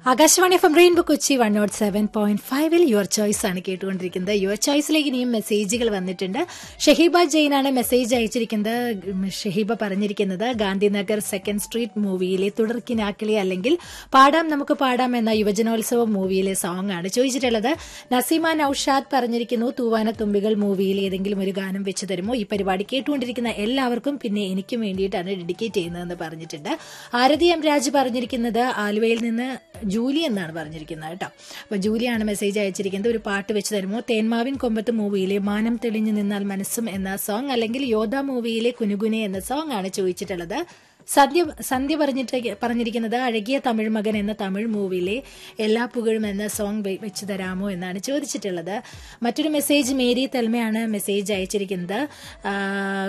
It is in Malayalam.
Akashvani F M rainbow Kochi one naught seven point ഫൈവിൽ യുവർ ചോയ്സ് ആണ് കേട്ടുകൊണ്ടിരിക്കുന്നത് യുവർ ചോയ്സിലേക്ക് ഇനിയും മെസ്സേജുകൾ വന്നിട്ടുണ്ട് ഷഹീബ ജെയിനാണ് മെസ്സേജ് അയച്ചിരിക്കുന്നത് ഷഹീബ പറഞ്ഞിരിക്കുന്നത് ഗാന്ധിനഗർ സെക്കൻഡ് സ്ട്രീറ്റ് മൂവിയിലെ തുടർക്കിനാക്കിളി അല്ലെങ്കിൽ പാടാം നമുക്ക് പാടാം എന്ന യുവജനോത്സവ മൂവിയിലെ സോങ് ആണ് ചോദിച്ചിട്ടുള്ളത് നസീമ നൌഷാദ് പറഞ്ഞിരിക്കുന്നു തൂവാന തുമ്പികൾ മൂവിയിൽ ഏതെങ്കിലും ഒരു ഗാനം വെച്ച് തരുമോ ഈ പരിപാടി കേട്ടുകൊണ്ടിരിക്കുന്ന എല്ലാവർക്കും പിന്നെ എനിക്കും വേണ്ടിയിട്ടാണ് ഡെഡിക്കേറ്റ് ചെയ്യുന്നതെന്ന് പറഞ്ഞിട്ടുണ്ട് ആരതി എം രാജ് പറഞ്ഞിരിക്കുന്നത് ആലുവയിൽ നിന്ന് ജൂലി എന്നാണ് പറഞ്ഞിരിക്കുന്നത് കേട്ടോ അപ്പൊ ജൂലിയാണ് മെസ്സേജ് അയച്ചിരിക്കുന്നത് ഒരു പാട്ട് വെച്ച് തരുമോ തേന്മാവിൻ കൊമ്പത്ത് മൂവിയിലെ മാനം തെളിഞ്ഞു നിന്നാൽ മനസ്സും എന്ന സോങ് അല്ലെങ്കിൽ യോധ മൂവിയിലെ കുനുകുനെ എന്ന സോങ് ആണ് ചോദിച്ചിട്ടുള്ളത് സന്ധ്യ സന്ധ്യ പറഞ്ഞിട്ട് പറഞ്ഞിരിക്കുന്നത് അഴകിയ തമിഴ് മകൻ എന്ന തമിഴ് മൂവിയിലെ എല്ലാ പുകഴും എന്ന സോങ് വെച്ച് തരാമോ എന്നാണ് ചോദിച്ചിട്ടുള്ളത് മറ്റൊരു മെസ്സേജ് മേരി തെൽമയാണ് മെസ്സേജ് അയച്ചിരിക്കുന്നത്